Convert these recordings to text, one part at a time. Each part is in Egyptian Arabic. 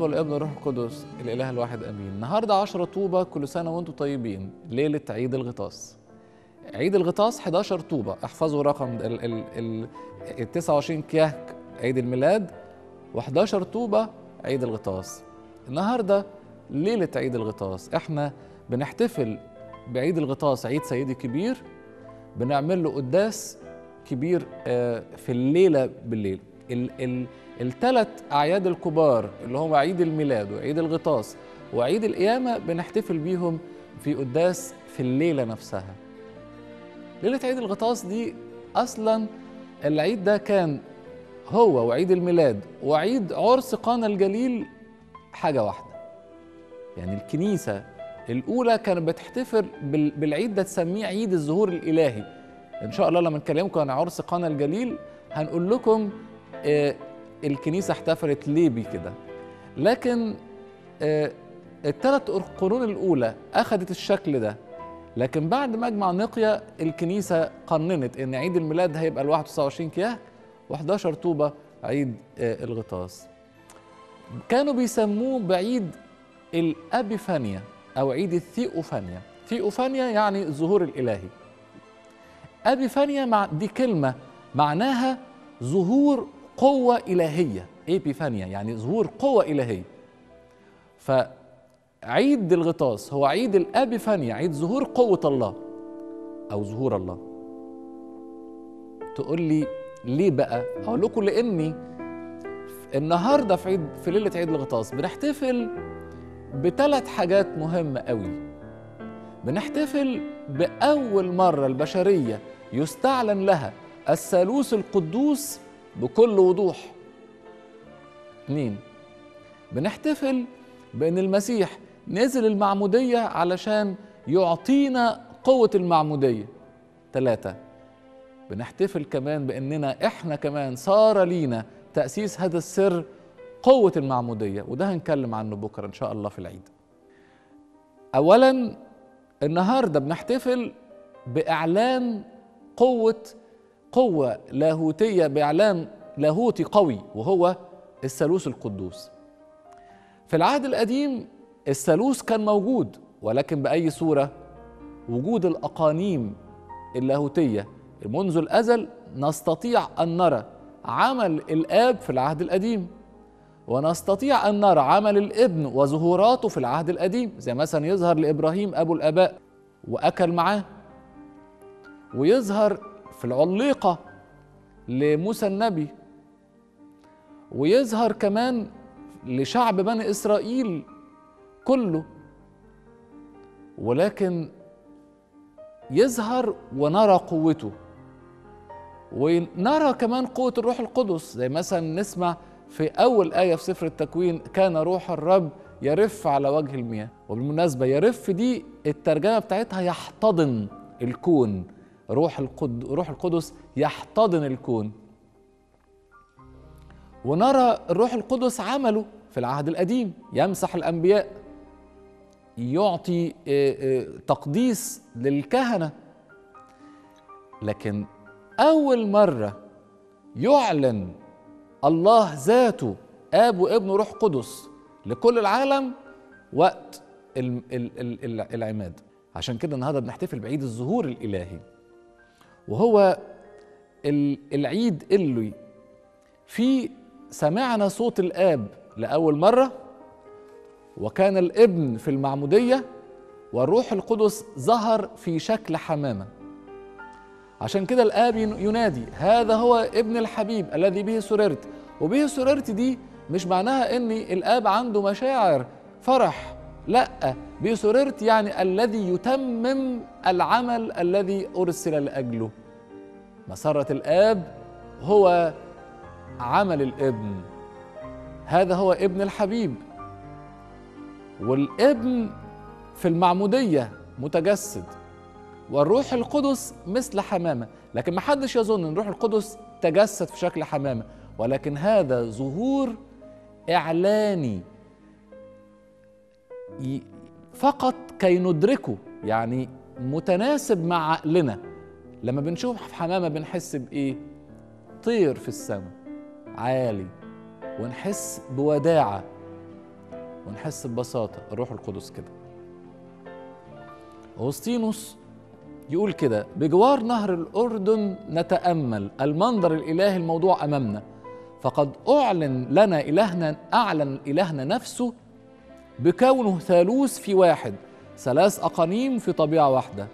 والابن والروح القدس الاله الواحد امين النهارده 10 طوبه كل سنه وانتم طيبين ليله عيد الغطاس عيد الغطاس 11 طوبه احفظوا رقم ال ال ال ال 29 كيهك عيد الميلاد و11 طوبه عيد الغطاس النهارده ليله عيد الغطاس احنا بنحتفل بعيد الغطاس عيد سيدي كبير بنعمل له قداس كبير آه، في الليله بالليل ال ال الثلاث اعياد الكبار اللي هم عيد الميلاد وعيد الغطاس وعيد القيامه بنحتفل بيهم في قداس في الليله نفسها ليله عيد الغطاس دي اصلا العيد ده كان هو وعيد الميلاد وعيد عرس قانا الجليل حاجه واحده يعني الكنيسه الاولى كانت بتحتفل بال- بالعيد ده تسميه عيد الظهور الالهي ان شاء الله لما نكلمكم عن عرس قانا الجليل هنقول لكم آه، الكنيسه احتفلت ليه بيه كده لكن آه، الثلاث قرون الاولى اخذت الشكل ده لكن بعد مجمع نقيا الكنيسه قننت ان عيد الميلاد هيبقى ال 21 كياه و11 طوبه عيد آه، الغطاس كانوا بيسموه بعيد الابيفانيا او عيد الثيوفانيا ثيوفانيا يعني الظهور الالهي ابيفانيا مع دي كلمه معناها ظهور قوه الهيه ايبيفانيا يعني ظهور قوه الهيه فعيد الغطاس هو عيد الابيفانيا عيد ظهور قوه الله او ظهور الله تقول لي ليه بقى اقول لكم لاني النهارده في عيد في ليله عيد الغطاس بنحتفل بثلاث حاجات مهمه قوي بنحتفل باول مره البشريه يستعلن لها الثالوث القدوس بكل وضوح اثنين بنحتفل بان المسيح نزل المعموديه علشان يعطينا قوه المعموديه ثلاثه بنحتفل كمان باننا احنا كمان صار لينا تاسيس هذا السر قوه المعموديه وده هنتكلم عنه بكره ان شاء الله في العيد اولا النهارده بنحتفل باعلان قوه قوه لاهوتيه باعلان لاهوتي قوي وهو الثالوث القدوس في العهد القديم الثالوث كان موجود ولكن باي صوره وجود الاقانيم اللاهوتيه منذ الازل نستطيع ان نرى عمل الاب في العهد القديم ونستطيع ان نرى عمل الابن وظهوراته في العهد القديم زي مثلا يظهر لابراهيم ابو الاباء واكل معاه ويظهر في العليقه لموسى النبي ويظهر كمان لشعب بني اسرائيل كله ولكن يظهر ونرى قوته ونرى كمان قوة الروح القدس زي مثلا نسمع في أول آية في سفر التكوين كان روح الرب يرف على وجه المياه وبالمناسبة يرف دي الترجمة بتاعتها يحتضن الكون روح القد... روح القدس يحتضن الكون ونرى الروح القدس عمله في العهد القديم يمسح الأنبياء يعطي آه، آه، تقديس للكهنة لكن أول مرة يعلن الله ذاته آب وابن وروح قدس لكل العالم وقت ال- ال- ال- ال- العماد عشان كده النهارده بنحتفل بعيد الظهور الإلهي وهو ال- العيد اللي في سمعنا صوت الآب لأول مرة وكان الابن في المعمودية والروح القدس ظهر في شكل حمامة عشان كده الآب ين- ينادي هذا هو ابن الحبيب الذي به سررت وبه سررت دي مش معناها ان الآب عنده مشاعر فرح لا به سررت يعني الذي يتمم العمل الذي أرسل لأجله مسرة الآب هو عمل الابن هذا هو ابن الحبيب والابن في المعمودية متجسد والروح القدس مثل حمامة لكن ما حدش يظن ان الروح القدس تجسد في شكل حمامة ولكن هذا ظهور إعلاني ي- فقط كي ندركه يعني متناسب مع عقلنا لما بنشوف حمامة بنحس بإيه؟ طير في السماء عالي ونحس بوداعة ونحس ببساطة الروح القدس كده أغسطينوس يقول كده بجوار نهر الأردن نتأمل المنظر الإلهي الموضوع أمامنا فقد أعلن لنا إلهنا أعلن إلهنا نفسه بكونه ثالوث في واحد ثلاث أقانيم في طبيعة واحدة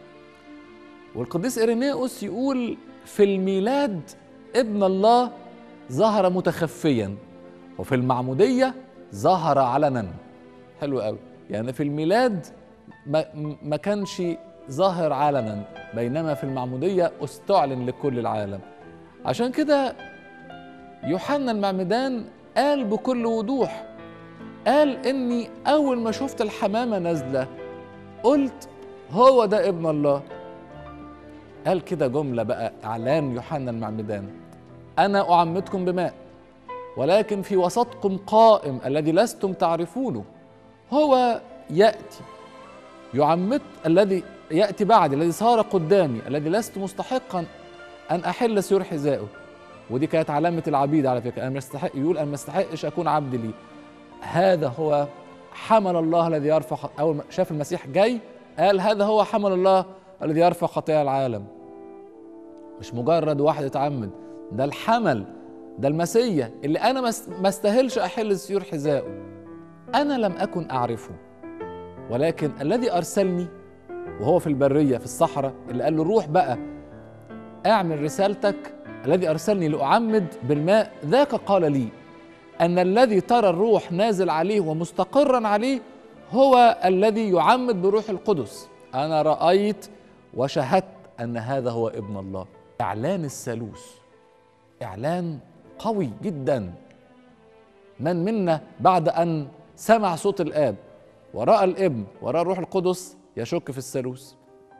والقديس إيرينيوس يقول في الميلاد ابن الله ظهر متخفيا وفي المعمودية ظهر علنا حلو قوي يعني في الميلاد ما, ما كانش ظاهر علنا بينما في المعمودية استعلن لكل العالم عشان كده يوحنا المعمدان قال بكل وضوح قال اني اول ما شفت الحمامه نازله قلت هو ده ابن الله قال كده جمله بقى اعلان يوحنا المعمدان انا اعمدكم بماء ولكن في وسطكم قائم الذي لستم تعرفونه هو ياتي يعمد الذي ياتي بعدي الذي صار قدامي الذي لست مستحقا ان احل سيور حذائه ودي كانت علامه العبيد على فكره انا مستحق يقول انا ما استحقش اكون عبد لي هذا هو حمل الله الذي يرفع اول ما شاف المسيح جاي قال هذا هو حمل الله الذي يرفع خطايا العالم مش مجرد واحد اتعمد ده الحمل ده المسيا اللي انا ما استاهلش احل سيور حذائه انا لم اكن اعرفه ولكن الذي ارسلني وهو في البريه في الصحراء اللي قال له روح بقى اعمل رسالتك الذي ارسلني لاعمد بالماء ذاك قال لي ان الذي ترى الروح نازل عليه ومستقرا عليه هو الذي يعمد بروح القدس انا رايت وشهدت ان هذا هو ابن الله اعلان الثالوث اعلان قوي جدا من منا بعد ان سمع صوت الاب وراى الابن وراى الروح القدس يشك في الثالوث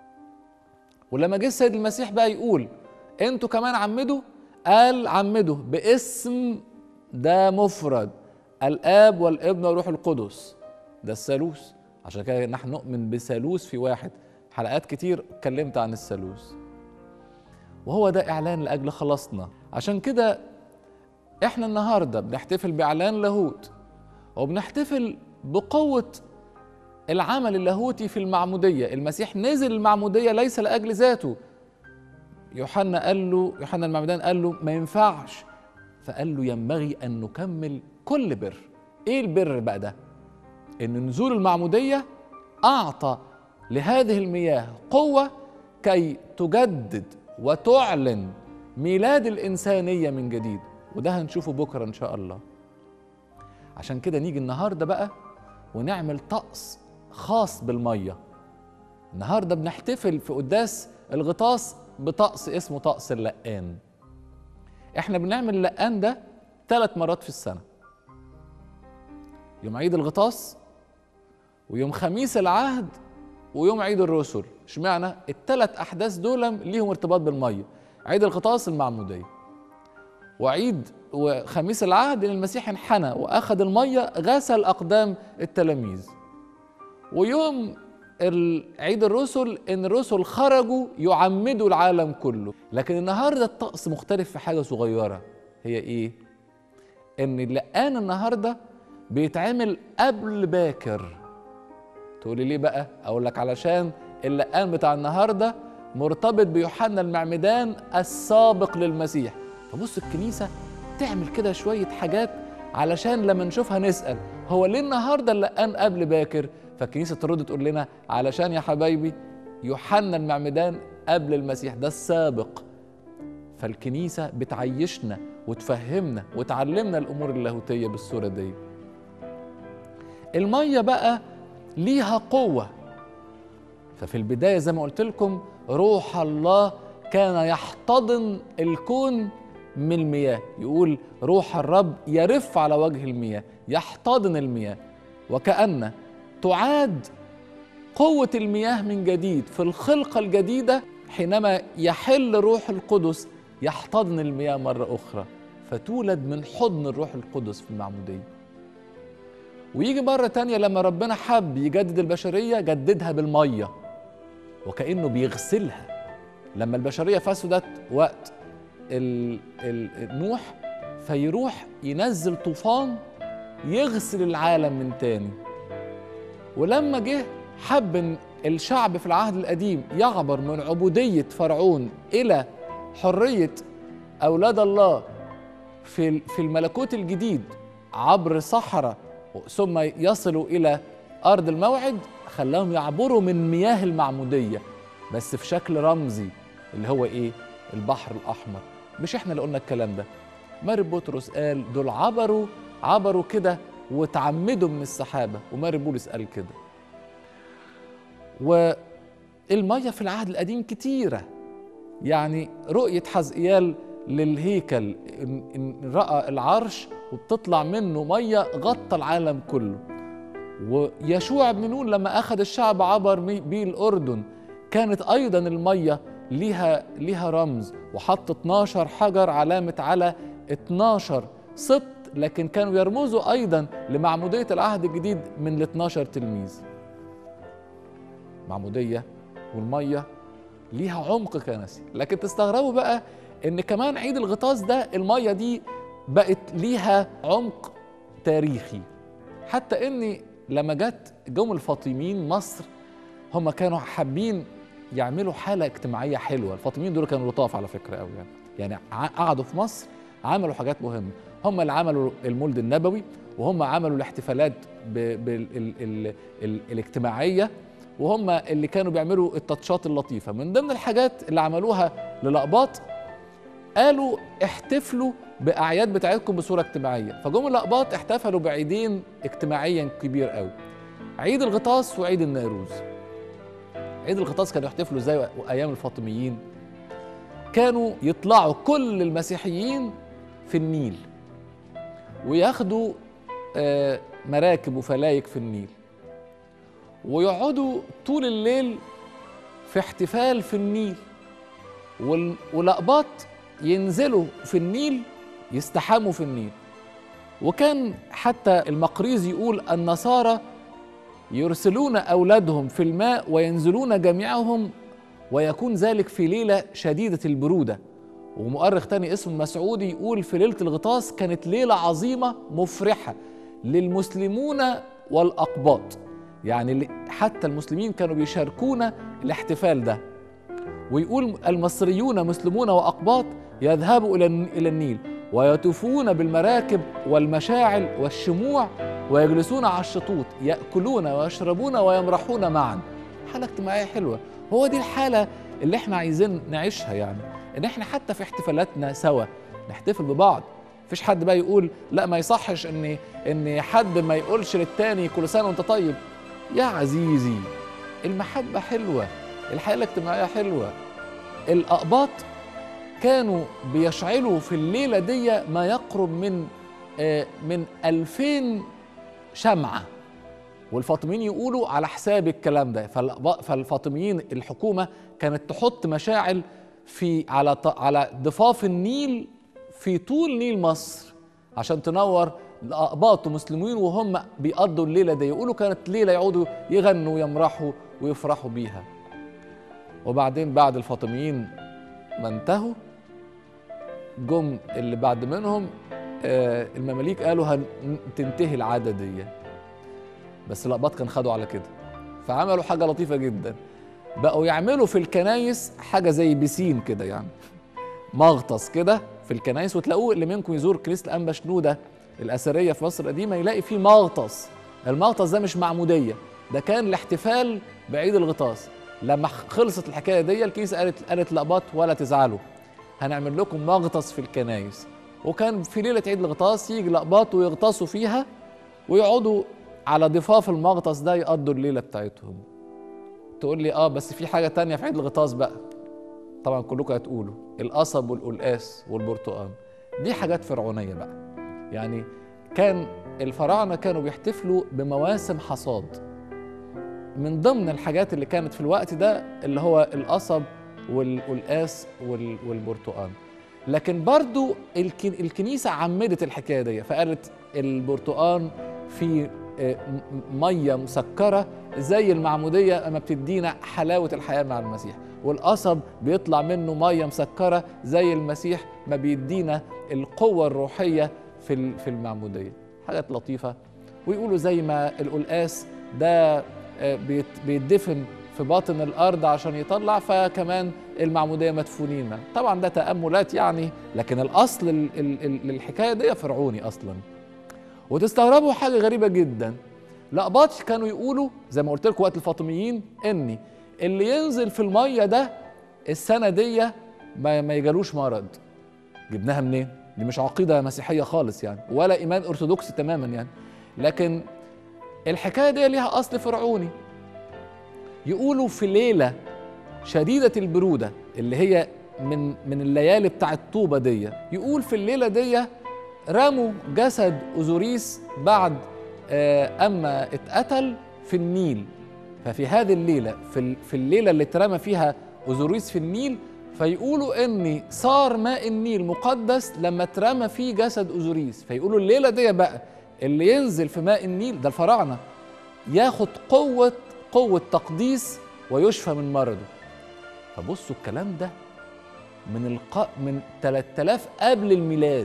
ولما جه السيد المسيح بقى يقول انتوا كمان عمدوا قال عمدوا باسم ده مفرد الاب والابن والروح القدس ده الثالوث عشان كده نحن نؤمن بثالوث في واحد حلقات كتير اتكلمت عن الثالوث وهو ده اعلان لاجل خلاصنا عشان كده احنا النهارده بنحتفل باعلان لاهوت وبنحتفل بقوه العمل اللاهوتي في المعموديه المسيح نزل المعموديه ليس لاجل ذاته يوحنا قال له يوحنا المعمدان قال له ما ينفعش فقال له ينبغي ان نكمل كل بر ايه البر بقى ده ان نزول المعموديه اعطى لهذه المياه قوه كي تجدد وتعلن ميلاد الانسانيه من جديد وده هنشوفه بكره ان شاء الله عشان كده نيجي النهارده بقى ونعمل طقس خاص بالميه النهارده بنحتفل في قداس الغطاس بطقس اسمه طقس اللقان احنا بنعمل اللقان ده ثلاث مرات في السنه يوم عيد الغطاس ويوم خميس العهد ويوم عيد الرسل اشمعنى الثلاث احداث دول ليهم ارتباط بالميه عيد الغطاس المعموديه وعيد وخميس العهد ان المسيح انحنى واخذ الميه غسل اقدام التلاميذ ويوم عيد الرسل ان الرسل خرجوا يعمدوا العالم كله لكن النهارده الطقس مختلف في حاجه صغيره هي ايه ان اللقان النهارده بيتعمل قبل باكر تقولي ليه بقى اقول لك علشان اللقان بتاع النهارده مرتبط بيوحنا المعمدان السابق للمسيح فبص الكنيسه تعمل كده شويه حاجات علشان لما نشوفها نسال هو ليه النهارده اللقان قبل باكر فالكنيسه ترد تقول لنا علشان يا حبايبي يوحنا المعمدان قبل المسيح ده السابق فالكنيسه بتعيشنا وتفهمنا وتعلمنا الامور اللاهوتيه بالصوره دي الميه بقى ليها قوه ففي البدايه زي ما قلت لكم روح الله كان يحتضن الكون من المياه يقول روح الرب يرف على وجه المياه يحتضن المياه وكأن تعاد قوة المياه من جديد في الخلقة الجديدة حينما يحل روح القدس يحتضن المياه مرة أخرى فتولد من حضن الروح القدس في المعمودية ويجي مرة تانية لما ربنا حب يجدد البشرية جددها بالمية وكأنه بيغسلها لما البشرية فسدت وقت ال ال نوح فيروح ينزل طوفان يغسل العالم من تاني ولما جه حب ان الشعب في العهد القديم يعبر من عبودية فرعون إلى حرية أولاد الله في في الملكوت الجديد عبر صحراء ثم يصلوا إلى أرض الموعد خلاهم يعبروا من مياه المعمودية بس في شكل رمزي اللي هو إيه؟ البحر الأحمر مش إحنا اللي قلنا الكلام ده ماري بطرس قال دول عبروا عبروا كده وتعمدوا من السحابة وماري بولس قال كده والمية في العهد القديم كتيرة يعني رؤية حزقيال للهيكل إن, إن رأى العرش وبتطلع منه مية غطى العالم كله ويشوع بن نون لما أخذ الشعب عبر بيه الأردن كانت أيضا المية ليها ليها رمز وحط 12 حجر علامة على 12 سبط لكن كانوا يرمزوا أيضا لمعمودية العهد الجديد من ال 12 تلميذ معمودية والمية ليها عمق كنسي لكن تستغربوا بقى ان كمان عيد الغطاس ده المية دي بقت ليها عمق تاريخي حتى ان لما جت جم الفاطميين مصر هم كانوا حابين يعملوا حالة اجتماعية حلوة الفاطميين دول كانوا لطاف على فكرة قوي يعني يعني قعدوا في مصر عملوا حاجات مهمة هم اللي عملوا المولد النبوي وهم عملوا الاحتفالات الاجتماعية وهم اللي كانوا بيعملوا التاتشات اللطيفة من ضمن الحاجات اللي عملوها للأقباط قالوا احتفلوا بأعياد بتاعتكم بصورة اجتماعية فجم الأقباط احتفلوا بعيدين اجتماعيا كبير قوي عيد الغطاس وعيد النيروز عيد الغطاس كانوا يحتفلوا زي أيام الفاطميين كانوا يطلعوا كل المسيحيين في النيل وياخدوا مراكب وفلايك في النيل ويقعدوا طول الليل في احتفال في النيل والأقباط ينزلوا في النيل يستحموا في النيل وكان حتى المقريز يقول النصارى يرسلون أولادهم في الماء وينزلون جميعهم ويكون ذلك في ليلة شديدة البرودة ومؤرخ تاني اسمه مسعودي يقول في ليلة الغطاس كانت ليلة عظيمة مفرحة للمسلمون والأقباط يعني حتى المسلمين كانوا بيشاركونا الاحتفال ده ويقول المصريون مسلمون وأقباط يذهبوا إلى إلى النيل ويطوفون بالمراكب والمشاعل والشموع ويجلسون على الشطوط يأكلون ويشربون ويمرحون معا حالة اجتماعية حلوة هو دي الحالة اللي احنا عايزين نعيشها يعني ان احنا حتى في احتفالاتنا سوا نحتفل ببعض مفيش حد بقى يقول لا ما يصحش ان ان حد ما يقولش للتاني كل سنه وانت طيب يا عزيزي المحبه حلوه الحياه الاجتماعيه حلوه الاقباط كانوا بيشعلوا في الليله دي ما يقرب من آه من 2000 شمعه والفاطميين يقولوا على حساب الكلام ده فالفاطميين الحكومه كانت تحط مشاعل في على على ضفاف النيل في طول نيل مصر عشان تنور لأقباط ومسلمين وهم بيقضوا الليلة دي يقولوا كانت ليلة يقعدوا يغنوا ويمرحوا ويفرحوا بيها وبعدين بعد الفاطميين ما انتهوا جم اللي بعد منهم آه المماليك قالوا تنتهي العادة دي بس الأقباط كان خدوا على كده فعملوا حاجة لطيفة جدا بقوا يعملوا في الكنايس حاجة زي بسين كده يعني مغطس كده في الكنايس وتلاقوه اللي منكم يزور كنيسة الأنبا شنودة الأثرية في مصر القديمة يلاقي فيه مغطس المغطس ده مش معمودية ده كان الاحتفال بعيد الغطاس لما خلصت الحكاية دي الكنيسة قالت قالت لأباط ولا تزعلوا هنعمل لكم مغطس في الكنايس وكان في ليلة عيد الغطاس يجي الأقباط ويغطسوا فيها ويقعدوا على ضفاف المغطس ده يقضوا الليلة بتاعتهم تقول لي اه بس في حاجة تانية في عيد الغطاس بقى طبعا كلكم هتقولوا القصب والقلقاس والبرتقال دي حاجات فرعونية بقى يعني كان الفراعنة كانوا بيحتفلوا بمواسم حصاد من ضمن الحاجات اللي كانت في الوقت ده اللي هو القصب والقلقاس والبرتقال لكن برضو الكنيسة عمدت الحكاية دي فقالت البرتقال في مية مسكرة زي المعمودية أما بتدينا حلاوة الحياة مع المسيح والقصب بيطلع منه مية مسكرة زي المسيح ما بيدينا القوة الروحية في في المعمودية حاجات لطيفه ويقولوا زي ما القلقاس ده آه، بيت- بيتدفن في باطن الارض عشان يطلع فكمان المعموديه مدفونين معاه. طبعا ده تاملات يعني لكن الاصل ال- ال- ال- للحكايه دي فرعوني اصلا وتستغربوا حاجه غريبه جدا لقباط كانوا يقولوا زي ما قلت لكم وقت الفاطميين ان اللي ينزل في الميه ده السنه دي ما, ما يجالوش مرض جبناها منين دي مش عقيده مسيحيه خالص يعني ولا ايمان ارثوذكسي تماما يعني لكن الحكايه دي ليها اصل فرعوني يقولوا في ليله شديده البروده اللي هي من من الليالي بتاعت طوبه دي يقول في الليله دي رموا جسد اوزوريس بعد آه، اما اتقتل في النيل ففي هذه الليله في ال- في الليله اللي اترمى فيها اوزوريس في النيل فيقولوا ان صار ماء النيل مقدس لما اترمى فيه جسد اوزوريس فيقولوا الليله دي بقى اللي ينزل في ماء النيل ده الفراعنه ياخد قوه قوه تقديس ويشفى من مرضه فبصوا الكلام ده من الق... من 3000 قبل الميلاد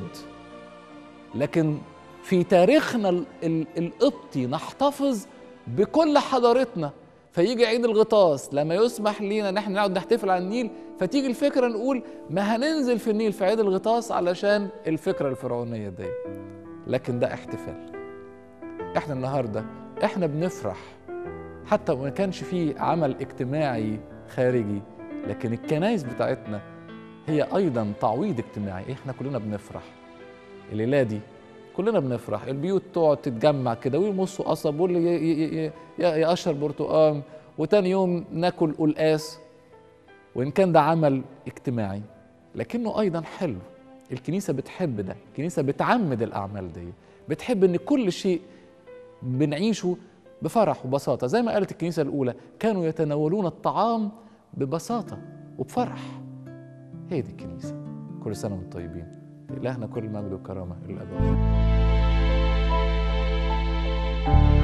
لكن في تاريخنا ال- ال- القبطي نحتفظ بكل حضارتنا فيجي عيد الغطاس لما يسمح لينا ان احنا نقعد نحتفل على النيل فتيجي الفكره نقول ما هننزل في النيل في عيد الغطاس علشان الفكره الفرعونيه دي لكن ده احتفال احنا النهارده احنا بنفرح حتى وما كانش فيه عمل اجتماعي خارجي لكن الكنايس بتاعتنا هي ايضا تعويض اجتماعي احنا كلنا بنفرح الليله دي كلنا بنفرح البيوت تقعد تتجمع كده ويمصوا قصب واللي ي- ي- ي- ي- يقشر برتقال وتاني يوم ناكل قلقاس وان كان ده عمل اجتماعي لكنه ايضا حلو الكنيسه بتحب ده الكنيسه بتعمد الاعمال دي بتحب ان كل شيء بنعيشه بفرح وبساطه زي ما قالت الكنيسه الاولى كانوا يتناولون الطعام ببساطه وبفرح هي دي الكنيسه كل سنه وانتم طيبين إلهنا كل المجد والكرامه للابد